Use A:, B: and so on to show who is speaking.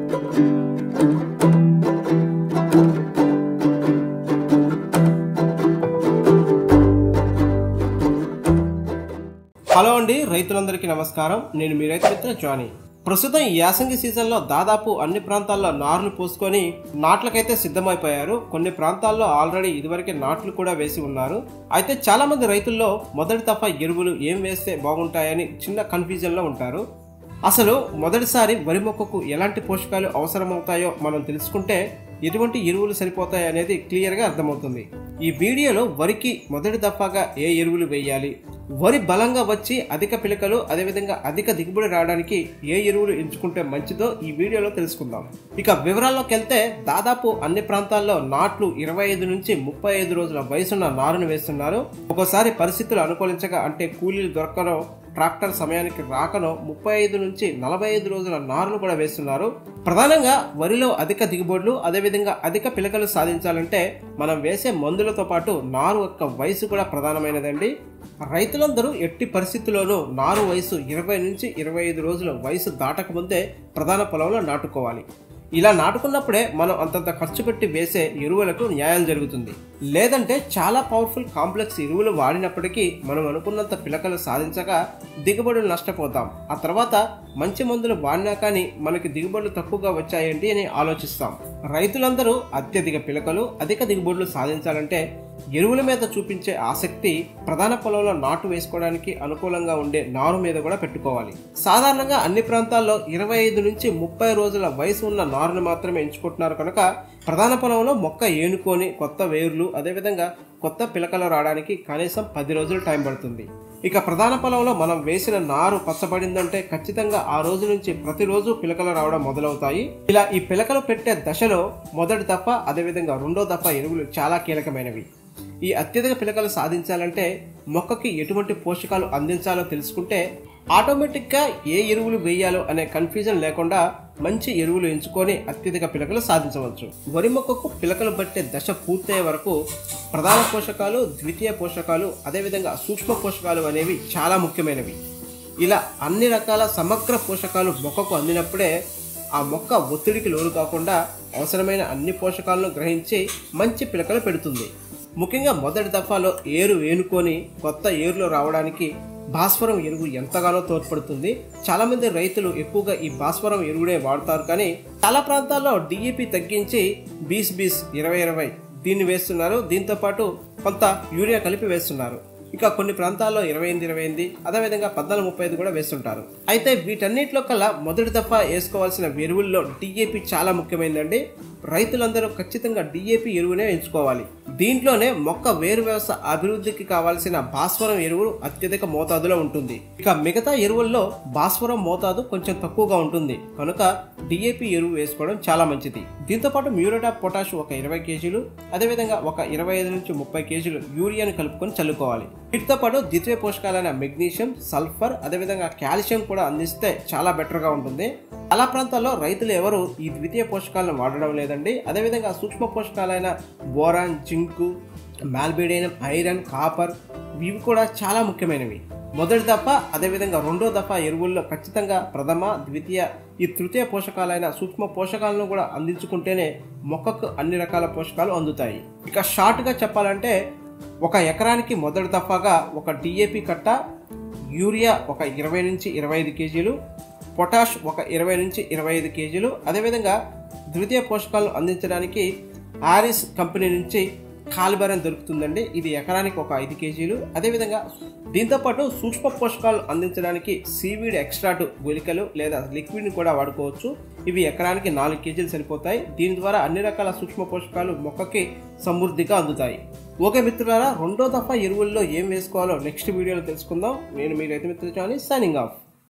A: hello అండి రైతులందరికీ నమస్కారం నేను మీ రైతు మిత్ర జానీ ప్రస్తుతం ఈ యాసంగి సీజన్లో దాదాపు అన్ని ప్రాంతాల్లో నార్లు పోసుకొని నాట్లకైతే సిద్ధమైపోయారు కొన్ని ప్రాంతాల్లో ఆల్రెడీ ఇదివరకే నాట్లు కూడా వేసి ఉన్నారు అయితే చాలా మంది రైతుల్లో మొదటి దఫా ఎరువులు ఏం వేస్తే బాగుంటాయని చిన్న కన్ఫ్యూజన్లో ఉంటారు అసలు మొదటిసారి వరి మొక్కకు ఎలాంటి పోషకాలు అవసరమవుతాయో మనం తెలుసుకుంటే ఎటువంటి ఎరువులు సరిపోతాయి అనేది క్లియర్గా అర్థమవుతుంది ఈ వీడియోలో వరికి మొదటి దఫాగా ఏ ఎరువులు వేయాలి వరి బలంగా వచ్చి అధిక పిలకలు అదేవిధంగా అధిక దిగుబడి రావడానికి ఏ ఎరువులు ఎంచుకుంటే మంచిదో ఈ వీడియోలో తెలుసుకుందాం ఇక వివరాల్లోకి వెళ్తే దాదాపు అన్ని ప్రాంతాల్లో నాట్లు ఇరవై ఐదు నుంచి ముప్పై ఐదు రోజుల వయసున్న నారును వేస్తున్నారు ఒక్కోసారి పరిస్థితులు అనుకూలించగా అంటే కూలీలు దొరకనో ట్రాక్టర్ సమయానికి రాకనో ముప్పై ఐదు నుంచి నలభై ఐదు రోజుల నారును కూడా వేస్తున్నారు ప్రధానంగా వరిలో అధిక దిగుబడులు అదేవిధంగా అధిక పిలకలు సాధించాలంటే మనం వేసే మందులతో పాటు నారు యొక్క వయసు కూడా ప్రధానమైనదండి రైతులందరూ ఎట్టి పరిస్థితుల్లోనూ నారు వయసు ఇరవై నుంచి ఇరవై ఐదు రోజుల వయసు దాటకముందే ప్రధాన పొలంలో నాటుకోవాలి ఇలా నాటుకున్నప్పుడే మనం అంతంత ఖర్చు పెట్టి వేసే ఎరువులకు న్యాయం జరుగుతుంది లేదంటే చాలా పవర్ఫుల్ కాంప్లెక్స్ ఎరువులు వాడినప్పటికీ మనం అనుకున్నంత పిలకలు సాధించక దిగుబడులు నష్టపోతాం ఆ తర్వాత మంచి మందులు వాడినా కానీ మనకి దిగుబడులు తక్కువగా వచ్చాయండి అని ఆలోచిస్తాం రైతులందరూ అత్యధిక పిలకలు అధిక దిగుబడులు సాధించాలంటే ఎరువుల మీద చూపించే ఆసక్తి ప్రధాన పొలంలో నాటు వేసుకోవడానికి అనుకూలంగా ఉండే నారు మీద కూడా పెట్టుకోవాలి సాధారణంగా అన్ని ప్రాంతాల్లో ఇరవై ఐదు నుంచి ముప్పై రోజుల వయసు ఉన్న నారును మాత్రమే ఎంచుకుంటున్నారు కనుక ప్రధాన పొలంలో మొక్క ఏనుకొని కొత్త వేర్లు అదేవిధంగా కొత్త పిలకలు రావడానికి కనీసం పది రోజులు టైం పడుతుంది ఇక ప్రధాన పొలంలో మనం వేసిన నారు పచ్చబడిందంటే ఖచ్చితంగా ఆ రోజు నుంచి ప్రతిరోజు పిలకలు రావడం మొదలవుతాయి ఇలా ఈ పిలకలు పెట్టే దశలో మొదటి దఫ అదేవిధంగా రెండో దఫ ఎరువులు చాలా కీలకమైనవి ఈ అత్యధిక పిలకలు సాధించాలంటే మొక్కకి ఎటువంటి పోషకాలు అందించాలో తెలుసుకుంటే ఆటోమేటిక్గా ఏ ఎరువులు వేయాలో అనే కన్ఫ్యూజన్ లేకుండా మంచి ఎరువులు ఎంచుకొని అత్యధిక పిలకలు సాధించవచ్చు వరి మొక్కకు పిలకలు పట్టే దశ పూర్తయ్యే వరకు ప్రధాన పోషకాలు ద్వితీయ పోషకాలు అదేవిధంగా సూక్ష్మ పోషకాలు అనేవి చాలా ముఖ్యమైనవి ఇలా అన్ని రకాల సమగ్ర పోషకాలు మొక్కకు అందినప్పుడే ఆ మొక్క ఒత్తిడికి లోను కాకుండా అవసరమైన అన్ని పోషకాలను గ్రహించి మంచి పిలకలు పెడుతుంది ముఖ్యంగా మొదటి దఫాలో ఏరు వేనుకొని కొత్త ఏరులో రావడానికి భాస్వరం ఎరువు ఎంతగానో తోడ్పడుతుంది చాలా మంది రైతులు ఎక్కువగా ఈ భాస్వరం ఎరువునే వాడతారు కానీ చాలా ప్రాంతాల్లో డిఏపి తగ్గించి బీస్ బీస్ ఇరవై ఇరవై దీన్ని వేస్తున్నారు దీంతో పాటు కొంత యూరియా కలిపి వేస్తున్నారు ఇక కొన్ని ప్రాంతాల్లో ఇరవై ఎనిమిది ఇరవై ఎనిమిది అదేవిధంగా పద్నాలుగు ముప్పై ఐదు కూడా వేస్తుంటారు అయితే వీటన్నిటిలో కల్లా మొదటి దఫా వేసుకోవాల్సిన ఎరువుల్లో డిఏపి చాలా ముఖ్యమైనదండి రైతులందరూ ఖచ్చితంగా డిఏపి ఎరువునే ఎంచుకోవాలి దీంట్లోనే మొక్క వేరు వ్యవస్థ అభివృద్ధికి కావాల్సిన భాస్వరం ఎరువు అత్యధిక మోతాదులో ఉంటుంది ఇక మిగతా ఎరువుల్లో భాస్వరం మోతాదు కొంచెం తక్కువగా ఉంటుంది కనుక డిఏపి ఎరువు వేసుకోవడం చాలా మంచిది దీంతో పాటు మ్యూరేట్ ఆఫ్ పొటాష్ ఒక ఇరవై కేజీలు అదేవిధంగా ఒక ఇరవై ఐదు నుంచి ముప్పై కేజీలు యూరియాను కలుపుకొని చల్లుకోవాలి వీటితో పాటు ద్వితీయ పోషకాలైన మెగ్నీషియం సల్ఫర్ అదేవిధంగా కాల్షియం కూడా అందిస్తే చాలా బెటర్గా ఉంటుంది చాలా ప్రాంతాల్లో రైతులు ఎవరు ఈ ద్వితీయ పోషకాలను వాడడం లేదండి అదేవిధంగా సూక్ష్మ పోషకాలైన boron zinc molybdenum iron copper ఇవి కూడా చాలా ముఖ్యమైనవి మొదటి దఫా అదేవిధంగా రెండో దఫా ఎరువుల్లో ఖచ్చితంగా ప్రథమ ద్వితీయ ఈ తృతీయ పోషకాలైన సూక్ష్మ పోషకాలను కూడా అందించుకుంటేనే మొక్కకు అన్ని రకాల పోషకాలు అందుతాయి ఇక షార్ట్గా చెప్పాలంటే ఒక ఎకరానికి మొదటి దఫాగా ఒక డిఏపి కట్ట యూరియా ఒక ఇరవై నుంచి ఇరవై ఐదు కేజీలు పొటాష్ ఒక ఇరవై నుంచి ఇరవై ఐదు కేజీలు అదేవిధంగా ద్వితీయ పోషకాలను అందించడానికి ఆరిస్ కంపెనీ నుంచి కాలిబరం దొరుకుతుందండి ఇది ఎకరానికి ఒక ఐదు కేజీలు అదేవిధంగా దీంతోపాటు సూక్ష్మ పోషకాలు అందించడానికి సీవీడ్ ఎక్స్ట్రాట్ గుళికలు లేదా లిక్విడ్ని కూడా వాడుకోవచ్చు ఇవి ఎకరానికి నాలుగు కేజీలు సరిపోతాయి దీని ద్వారా అన్ని రకాల సూక్ష్మ పోషకాలు మొక్కకి సమృద్ధిగా అందుతాయి ఓకే మిత్రులారా రెండో దఫా ఎరువుల్లో ఏం వేసుకోవాలో నెక్స్ట్ వీడియోలో తెలుసుకుందాం నేను మీ రైతు మిత్రులు సైనింగ్ ఆఫ్